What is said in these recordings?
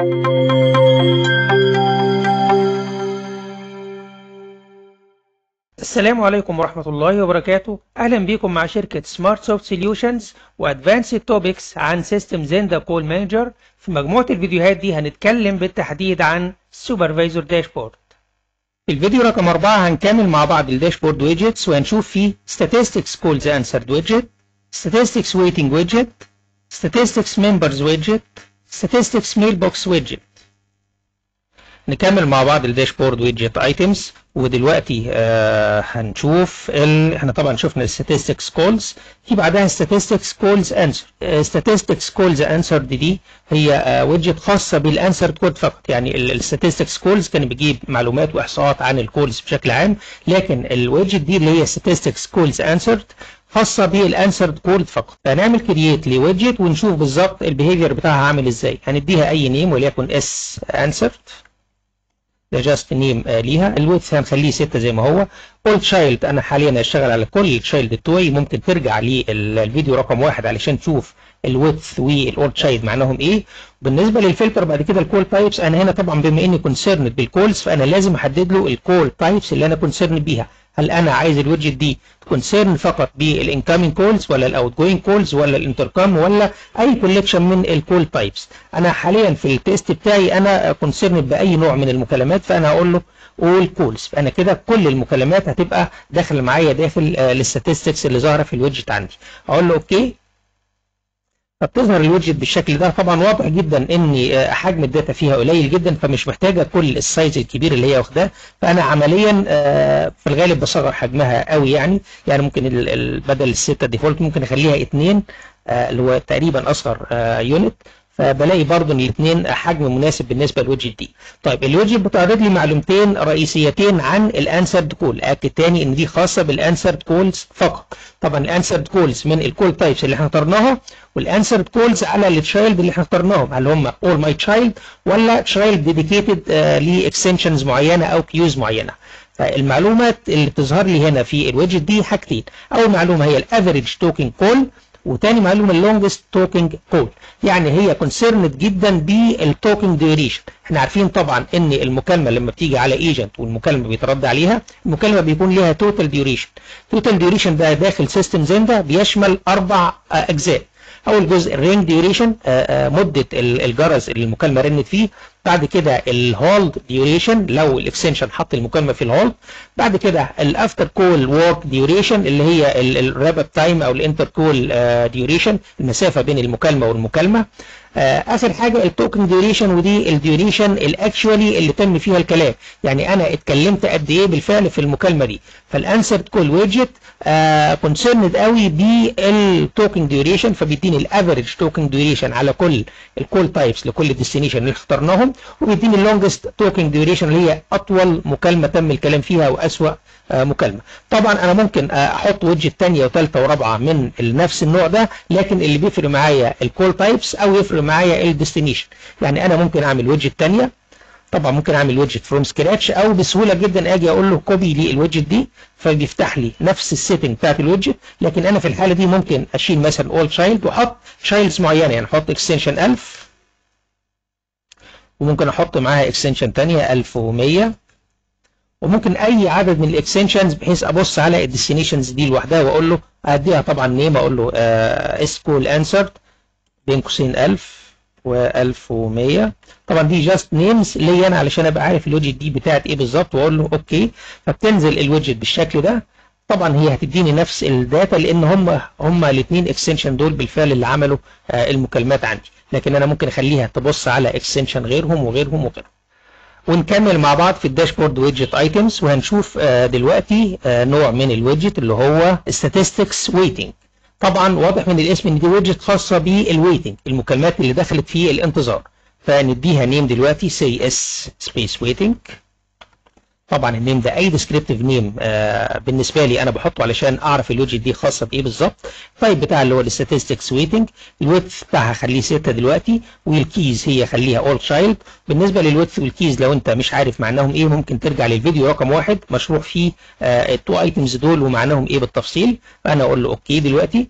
السلام عليكم ورحمة الله وبركاته أهلا بكم مع شركة سمارت سوفت سوليوشنز وأدفانسد توبكس عن سيستم زندا كول مانجر في مجموعة الفيديوهات دي هنتكلم بالتحديد عن السوبرفايزر داشبورد في الفيديو رقم أربعة هنكمل مع بعض الداشبورد ويدجتس وهنشوف فيه statistics calls answered widget statistics waiting widget statistics members widget statistics mailbox widget نكمل مع بعض الداشبورد ويدجت ايتمز ودلوقتي آه هنشوف ال... احنا طبعا شفنا statistics كولز في بعدها statistics كولز انسر statistics كولز انسر دي, دي هي آه ويدجت خاصه بالانسر كود فقط يعني statistics كولز كان بيجيب معلومات واحصاءات عن الكولز بشكل عام لكن الويدجت دي اللي هي statistics كولز انسرد خاصة بالانسرد كود فقط فهنعمل كرييت لويدجت ونشوف بالظبط البيهيفير بتاعها عامل ازاي هنديها اي نيم وليكن اس انسرد ده جاست نيم ليها الويدث هنخليه 6 زي ما هو اول تشايلد انا حاليا هشتغل على كل تشايلد بتوعي ممكن ترجع للفيديو رقم واحد علشان تشوف الويدث والاول تشايلد معناهم ايه بالنسبه للفلتر بعد كده الكول تايبس انا هنا طبعا بما اني كونسيرند بالكولز فانا لازم احدد له الكول تايبس اللي انا كونسيرند بيها هل انا عايز الويدجت دي كونسيرن فقط بالانكامينج كولز ولا الاوت جوينج كولز ولا الانتركام ولا اي كولكشن من الكول تايبس انا حاليا في التيست بتاعي انا كونسيرن باي نوع من المكالمات فانا هقول له اول كولز فانا كده كل المكالمات هتبقى داخل معايا داخل الستاتستكس اللي ظاهره في الويدجت عندي اقول له اوكي فبتظهر الويدجت بالشكل ده طبعا واضح جدا ان حجم الداتا فيها قليل جدا فمش محتاجه كل السايز الكبير اللي هي واخداه فانا عمليا في الغالب بصغر حجمها قوي يعني يعني ممكن بدل الستة ديفولت ممكن اخليها اتنين اللي هو تقريبا اصغر يونت فبلاقي برضو ان الاثنين حجم مناسب بالنسبه للويدجت دي طيب الويدجت بتعرض لي معلومتين رئيسيتين عن الانسرد كول اكد تاني ان دي خاصه بالانسرد كولز فقط طبعا الانسرد كولز من الكول تايبس اللي احنا اخترناها والانسرد كولز على التشايلد اللي احنا اخترناهم هل هم اول ماي تشايلد ولا تشايلد ديديكيتد لاكستنشنز معينه او كيوز معينه فالمعلومات اللي بتظهر لي هنا في الويدجت دي حاجتين اول معلومه هي الافريج توكينج كول وتاني معلومه اللونجست توكينج كول يعني هي كونسيرند جدا بالتوكينج ديوريشن احنا عارفين طبعا ان المكالمه لما بتيجي على ايجنت والمكالمه بيترد عليها المكالمه بيكون ليها توتال ديوريشن توتال ديوريشن ده داخل سيستم زندا بيشمل اربع اجزاء اول جزء الرينج ديوريشن مده الجرس اللي المكالمه رنت فيه بعد كده الهولد ديوريشن لو الاكستنشن حط المكالمه في الهولد بعد كده الافتر كول ورك ديوريشن اللي هي الرابط تايم او الانتر كول ديوريشن المسافه بين المكالمه والمكالمه اخر حاجه التوكن ديوريشن ودي الديوريشن الاكشوالي اللي تم فيها الكلام يعني انا اتكلمت قد ايه بالفعل في المكالمه دي فالانسرد كول ويدجت كونسيرند قوي بالتوكن ديوريشن فبيديني الافريج توكن ديوريشن على كل الكول تايبس لكل الديستنيشن اللي اخترناهم وبيديني اللونجست توكن ديوريشن اللي هي اطول مكالمه تم الكلام فيها واسوا مكالمه طبعا انا ممكن احط ويدجت ثانيه وثالثه ورابعه من نفس النوع ده لكن اللي بيفرق معايا الكول تايبس او يفرق معايا الديستنيشن يعني انا ممكن اعمل ويدجت ثانيه طبعا ممكن اعمل ويدجت فروم سكراتش او بسهوله جدا اجي اقول له كوبي لي الويدجت دي فبيفتح لي نفس السيتنج بتاعت الويدجت لكن انا في الحاله دي ممكن اشيل مثلا اول تشايلد واحط تشايلدز معينه يعني احط اكستنشن 1000 وممكن احط معاها اكستنشن ثانيه 1100 وممكن اي عدد من الاكستنشنز بحيث ابص على الديستنيشنز دي لوحدها واقول له اديها طبعا نيم اقول له اس كول انسرد بين قوسين 1000 و1100 طبعا دي جاست نيمز ليا انا علشان ابقى عارف الويدجت دي بتاعت ايه بالظبط واقول له اوكي فبتنزل الويدجت بالشكل ده طبعا هي هتديني نفس الداتا لان هم هم الاثنين اكستنشن دول بالفعل اللي عملوا آه المكالمات عندي لكن انا ممكن اخليها تبص على اكستنشن غيرهم وغيرهم وغيرهم ونكمل مع بعض في الداشبورد ويدجت ايتمز وهنشوف آه دلوقتي آه نوع من الويدجت اللي هو statistics waiting طبعا واضح من الاسم ان دي ويدجت خاصه بالويتنج المكالمات اللي دخلت في الانتظار فنديها نيم دلوقتي سي اس سبيس ويتنج طبعا النيم ده اي ديسكريبتيف نيم آه بالنسبه لي انا بحطه علشان اعرف الويدجت دي خاصه بايه بالظبط التايب بتاع اللي هو الستاتستكس ويتنج الويدث بتاعها خليه 6 دلوقتي والكيز هي خليها اول تشايلد بالنسبه للويدث والكيز لو انت مش عارف معناهم ايه ممكن ترجع للفيديو رقم واحد مشروح فيه آه التو ايتمز دول ومعناهم ايه بالتفصيل فانا اقول له اوكي دلوقتي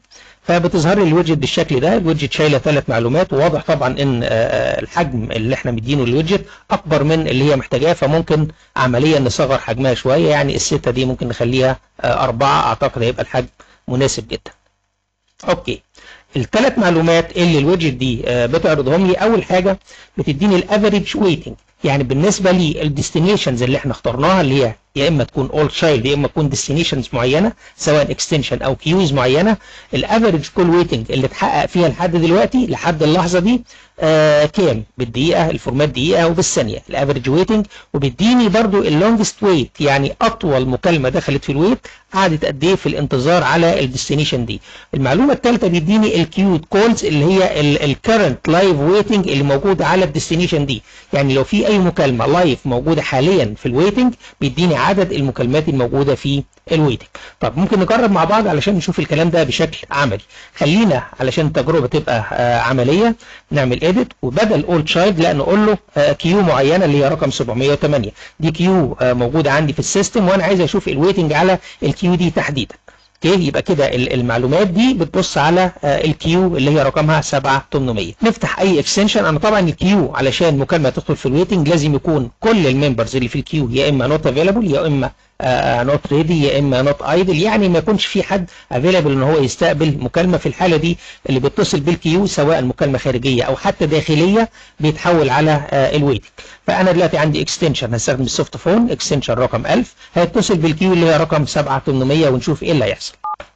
فبتظهر لي الويدجت بالشكل ده الويدجت شايله ثلاث معلومات وواضح طبعا ان الحجم اللي احنا مدينه للويدجت اكبر من اللي هي محتاجاه فممكن عمليا نصغر حجمها شويه يعني السته دي ممكن نخليها اربعه اعتقد هيبقى الحجم مناسب جدا اوكي الثلاث معلومات اللي الويدجت دي بتعرضهم لي اول حاجه بتديني الافريج ويتنج يعني بالنسبه للديستنيشنز اللي احنا اخترناها اللي هي يا اما تكون اول تشايلد يا اما تكون ديستنيشنز معينه سواء اكستنشن او كيوز معينه الافريج كول ويتنج اللي اتحقق فيها لحد دلوقتي لحد اللحظه دي آه كام بالدقيقه الفورمات دقيقه وبالثانيه الافريج ويتنج وبيديني برضو اللونجست ويت يعني اطول مكالمه دخلت في الويت قعدت قد ايه في الانتظار على الديستنيشن دي المعلومه الثالثه بيديني الكيود كولز اللي هي الكرنت لايف ويتنج اللي موجوده على الديستنيشن دي يعني لو في اي مكالمه لايف موجوده حاليا في الويتنج بيديني عدد المكالمات الموجوده في الويتنج طب ممكن نجرب مع بعض علشان نشوف الكلام ده بشكل عملي خلينا علشان التجربه تبقى آه عمليه نعمل اديت وبدل اول تشايلد لا نقول له آه كيو معينه اللي هي رقم 708 دي كيو آه موجوده عندي في السيستم وانا عايز اشوف الويتنج على الكيو دي تحديدا اوكي يبقى كده المعلومات دي بتبص على الكيو اللي هي رقمها 7800 نفتح اي اكستنشن انا طبعا الكيو علشان مكالمه تدخل في الويتنج لازم يكون كل الممبرز اللي في الكيو يا اما نوت افيلابل يا اما نوت ريدي يا اما نوت ايدل يعني ما يكونش في حد افيلابل ان هو يستقبل مكالمه في الحاله دي اللي بيتصل بالكيو سواء مكالمه خارجيه او حتى داخليه بيتحول على الويتنج فانا دلوقتي عندي اكستنشن هستخدم السوفت فون اكستنشن رقم 1000 هيتصل بالكيو اللي هي رقم 7800 ونشوف ايه اللي هيحصل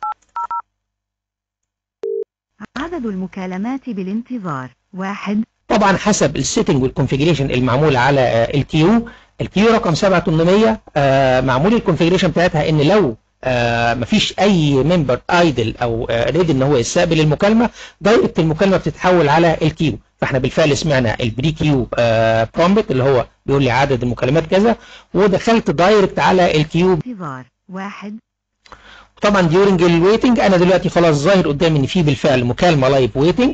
عدد المكالمات بالانتظار واحد طبعا حسب السيتنج والكونفيجريشن المعمول على الكيو الكيو رقم 7800 آه معمول الكونفيجريشن بتاعتها ان لو آه مفيش اي ممبر ايدل او آه ريد ان هو يستقبل المكالمه دايركت المكالمه بتتحول على الكيو فاحنا بالفعل سمعنا البري كيو آه برومبت اللي هو بيقول لي عدد المكالمات كذا ودخلت دايركت على الكيو انتظار واحد طبعا ديورنج الويتنج انا دلوقتي خلاص ظاهر قدامي ان في بالفعل مكالمه لايف ويتنج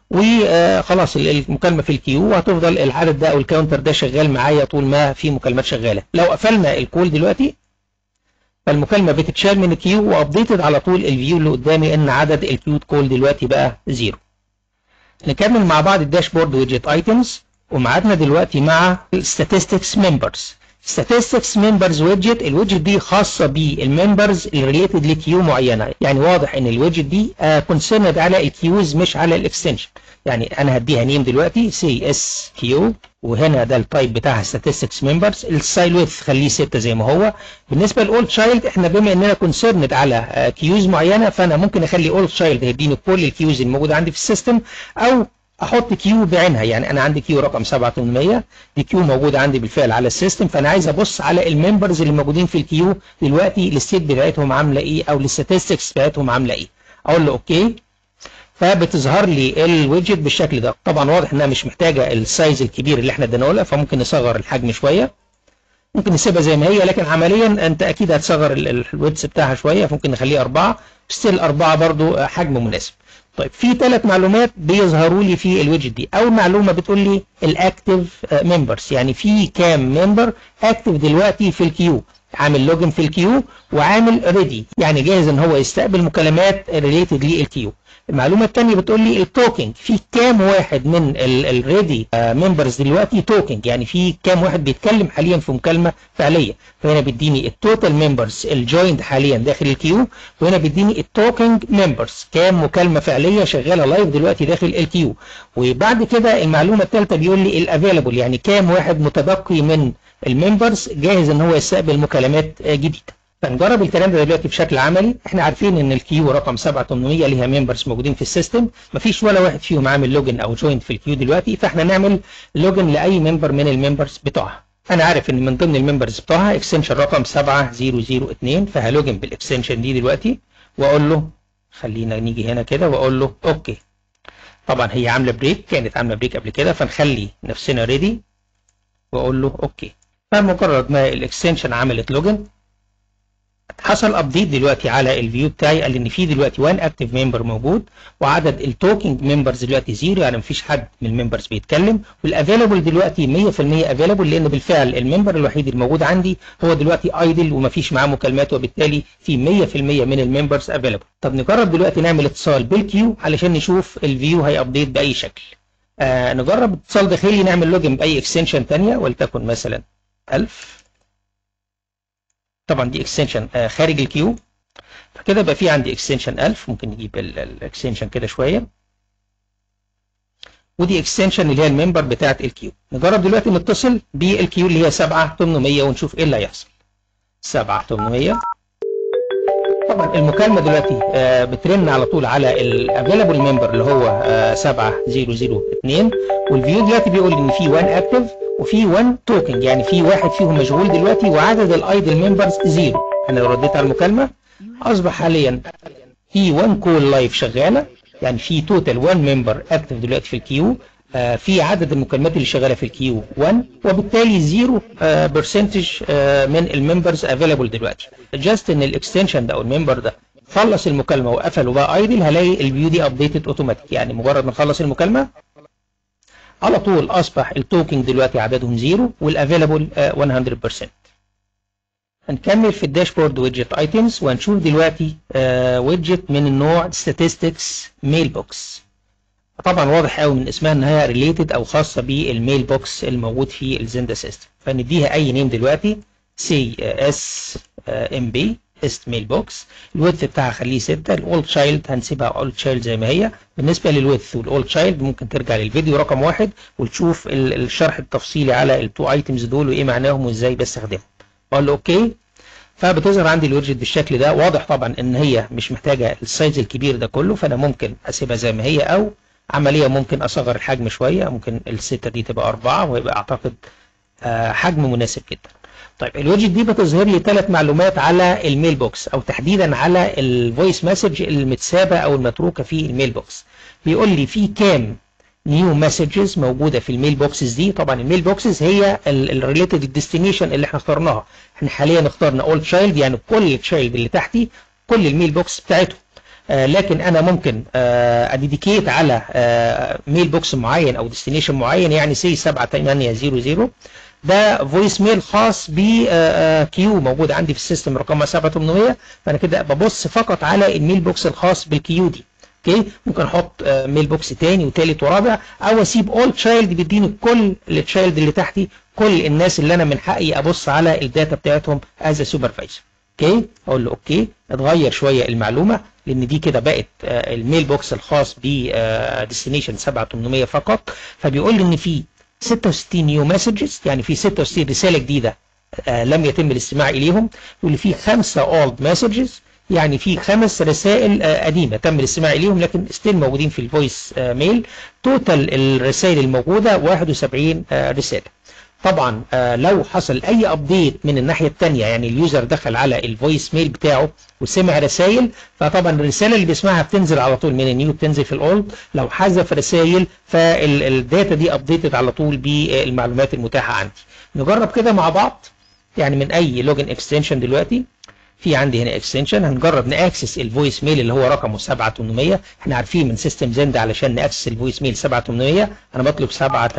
وخلاص المكالمه في الكيو وهتفضل العدد ده او الكاونتر ده شغال معايا طول ما في مكالمات شغاله لو قفلنا الكول دلوقتي فالمكالمه بتتشال من الكيو وابديتد على طول الفيو اللي قدامي ان عدد الكيو كول دلوقتي بقى زيرو نكمل مع بعض الداشبورد ويدجت ايتمز ومعادنا دلوقتي مع statistics members statistics members widget الويدجت دي خاصه بالممبرز اللي ريليتد لكيو معينه يعني واضح ان الويدجت دي كونسيرند على الكيوز مش على الاكستنشن يعني انا هديها نيم دلوقتي سي اس كيو وهنا ده التايب بتاعها statistics members السايل ويدث خليه 6 زي ما هو بالنسبه لاول تشايلد احنا بما اننا كونسيرند على كيوز معينه فانا ممكن اخلي اول تشايلد هيديني كل الكيوز الموجوده عندي في السيستم او احط كيو بعينها يعني انا عندي كيو رقم 7800 دي كيو موجوده عندي بالفعل على السيستم فانا عايز ابص على الممبرز اللي موجودين في الكيو دلوقتي الستيت بتاعتهم عامله ايه او الستاتستكس بتاعتهم عامله ايه اقول له اوكي فبتظهر لي الويدجت بالشكل ده طبعا واضح انها مش محتاجه السايز الكبير اللي احنا اديناه لها فممكن نصغر الحجم شويه ممكن نسيبها زي ما هي لكن عمليا انت اكيد هتصغر الويدث بتاعها شويه فممكن نخليه اربعه ستيل اربعه برضو حجم مناسب طيب في ثلاث معلومات بيظهروا لي في الويدجت دي اول معلومه بتقول لي الاكتف ممبرز يعني في كام ممبر اكتف دلوقتي في الكيو عامل لوجن في الكيو وعامل ريدي يعني جاهز ان هو يستقبل مكالمات ريليتد للكيو المعلومه الثانيه بتقول لي التوكينج في كام واحد من الريدي ممبرز دلوقتي توكينج يعني في كام واحد بيتكلم حاليا في مكالمه فعليه فهنا بيديني التوتال ممبرز الجويند حاليا داخل الكيو وهنا بيديني التوكينج ممبرز كام مكالمه فعليه شغاله لايف دلوقتي داخل الكيو وبعد كده المعلومه الثالثه بيقول لي الافيلابل يعني كام واحد متبقي من الممبرز جاهز ان هو يستقبل مكالمات جديده فنجرب الكلام ده دلوقتي بشكل عملي احنا عارفين ان الكيو رقم 7800 ليها ممبرز موجودين في السيستم مفيش ولا واحد فيهم عامل لوجن او جوينت في الكيو دلوقتي فاحنا نعمل لوجن لاي ممبر من الممبرز بتوعها انا عارف ان من ضمن الممبرز بتوعها اكستنشن رقم 7002 فهلوجن بالاكستنشن دي دلوقتي واقول له خلينا نيجي هنا كده واقول له اوكي طبعا هي عامله بريك كانت عامله بريك قبل كده فنخلي نفسنا ريدي واقول له اوكي فمجرد ما الاكستنشن عملت لوجن حصل ابديت دلوقتي على الفيو بتاعي قال لي ان في دلوقتي 1 اكتيف ممبر موجود وعدد التوكينج ممبرز دلوقتي زيرو يعني مفيش حد من الممبرز بيتكلم والافيلابل دلوقتي 100% افيلابل لان بالفعل الممبر الوحيد الموجود عندي هو دلوقتي ايدل ومفيش معاه مكالمات وبالتالي في 100% من الممبرز افيلابل طب نجرب دلوقتي نعمل اتصال بالكيو علشان نشوف الفيو هيابديت باي شكل آه نجرب اتصال داخلي نعمل لوجن باي اكستنشن ثانيه ولتكن مثلا 1000 طبعا دي اكستنشن آه خارج الكيو فكده بقى في عندي اكستنشن 1000 ممكن نجيب الاكستنشن كده شويه ودي اكستنشن اللي هي الممبر بتاعت الكيو نجرب دلوقتي نتصل بالكيو اللي هي 7800 ونشوف ايه اللي هيحصل 7800 طبعا المكالمه دلوقتي آه بترن على طول على الافيلابل ممبر اللي هو آه 7002 والفيو دلوقتي بيقول ان في 1 اكتف وفي 1 توكن يعني في واحد فيهم مشغول دلوقتي وعدد الايدل ممبرز زيرو انا لو رديت على المكالمه اصبح حاليا في 1 كول لايف شغاله يعني في توتال 1 ممبر اكتف دلوقتي في الكيو آه في عدد المكالمات اللي شغاله في الكيو 1 وبالتالي زيرو برسنتج آه من الممبرز افيلابل دلوقتي جاست ان الاكستنشن ده او الممبر ده خلص المكالمه وقفل وبقى ايدل هلاقي الفيو دي ابديتد اوتوماتيك يعني مجرد ما نخلص المكالمه على طول اصبح التوكينج دلوقتي عددهم زيرو والافيلابل 100% هنكمل في الداشبورد ويدجت ايتمز وهنشوف دلوقتي ويدجت من النوع statistics ميل بوكس طبعا واضح قوي من اسمها انها ريليتد او خاصه بالميل بوكس الموجود في الزندا سيستم فنديها اي نيم دلوقتي سي اس ام بي است ميل بوكس الويدث بتاعها خليه 6 الاولد تشايلد هنسيبها اولد تشايلد زي ما هي بالنسبه للويدث والاولد تشايلد ممكن ترجع للفيديو رقم واحد وتشوف الشرح التفصيلي على التو ايتمز دول وايه معناهم وازاي بستخدمهم اقول له اوكي فبتظهر عندي الويدجت بالشكل ده واضح طبعا ان هي مش محتاجه السايز الكبير ده كله فانا ممكن اسيبها زي ما هي او عمليه ممكن اصغر الحجم شويه ممكن الستة دي تبقى أربعة ويبقى اعتقد حجم مناسب جدا طيب الويدجت دي بتظهر لي ثلاث معلومات على الميل بوكس او تحديدا على الفويس مسج المتسابه او المتروكه في الميل بوكس بيقول لي في كام نيو مسجز موجوده في الميل بوكسز دي طبعا الميل بوكسز هي الريليتد ديستنيشن اللي احنا اخترناها احنا حاليا اخترنا اول تشايلد يعني كل تشايلد اللي تحتي كل الميل بوكس بتاعته آه لكن انا ممكن آه اديديكيت على آه ميل بوكس معين او ديستنيشن معين يعني سي 7800 ده فويس ميل خاص بكيو موجود عندي في السيستم رقمها 7800 فانا كده ببص فقط على الميل بوكس الخاص بالكيو دي اوكي ممكن احط ميل بوكس تاني وتالت ورابع او اسيب اول تشايلد بيديني كل التشايلد اللي تحتي كل الناس اللي انا من حقي ابص على الداتا بتاعتهم از سوبرفايزر اوكي اقول له اوكي اتغير شويه المعلومه لان دي كده بقت الميل بوكس الخاص ب ديستنيشن 7800 فقط فبيقول لي ان في 66 نيو مسجز يعني في 66 رساله جديده لم يتم الاستماع اليهم واللي في خمسه اولد مسجز يعني في خمس رسائل قديمه تم الاستماع اليهم لكن ستيل موجودين في الفويس ميل توتال الرسائل الموجوده 71 رساله طبعا لو حصل اي ابديت من الناحيه الثانيه يعني اليوزر دخل على الفويس ميل بتاعه وسمع رسائل فطبعا الرساله اللي بيسمعها بتنزل على طول من النيو بتنزل في الاولد لو حذف رسائل فالداتا دي ابديتد على طول بالمعلومات المتاحه عندي نجرب كده مع بعض يعني من اي لوجن اكستنشن دلوقتي في عندي هنا اكستنشن هنجرب ناكسس الفويس ميل اللي هو رقمه 7800 احنا عارفين من سيستم زند علشان ناكسس الفويس ميل 7800 انا بطلب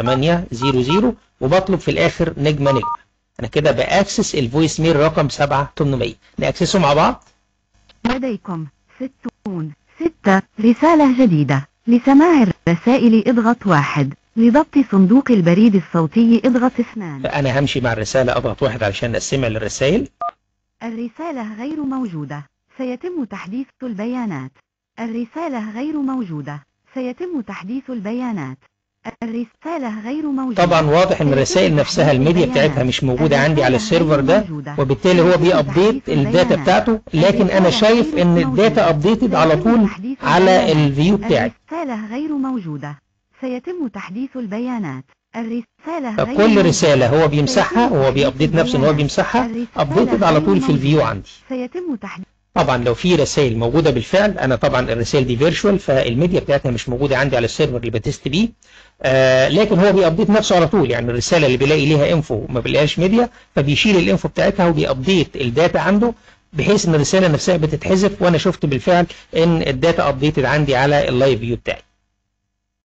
7800 وبطلب في الاخر نجمه نجمه انا كده باكسس الفويس ميل رقم 7800 ناكسسه مع بعض لديكم ستون ستة رسالة جديدة لسماع الرسائل اضغط واحد لضبط صندوق البريد الصوتي اضغط اثنان فانا همشي مع الرساله اضغط واحد علشان استمع للرسائل الرسالة غير موجودة سيتم تحديث البيانات الرسالة غير موجودة سيتم تحديث البيانات الرسالة غير موجودة طبعا واضح ان الرسائل نفسها الميديا بتاعتها مش موجودة عندي على السيرفر ده وبالتالي هو بيابديت الداتا بتاعته لكن انا شايف ان الداتا ابديتد على طول على الفيو بتاعي الرسالة غير موجودة سيتم تحديث البيانات الرسالة غير فكل رسالة هو بيمسحها وهو بيابديت نفسه ان هو بيمسحها ابديتد على طول في الفيو عندي سيتم تحديث طبعا لو في رسائل موجودة بالفعل انا طبعا الرسائل دي فيرتشوال فالميديا بتاعتها مش موجودة عندي على السيرفر اللي بتست بيه آه لكن هو بيابديت نفسه على طول يعني الرسالة اللي بيلاقي ليها انفو ما بيلاقيهاش ميديا فبيشيل الانفو بتاعتها وبيابديت الداتا عنده بحيث ان الرساله نفسها بتتحذف وانا شفت بالفعل ان الداتا ابديتد عندي على اللايف فيو بتاعي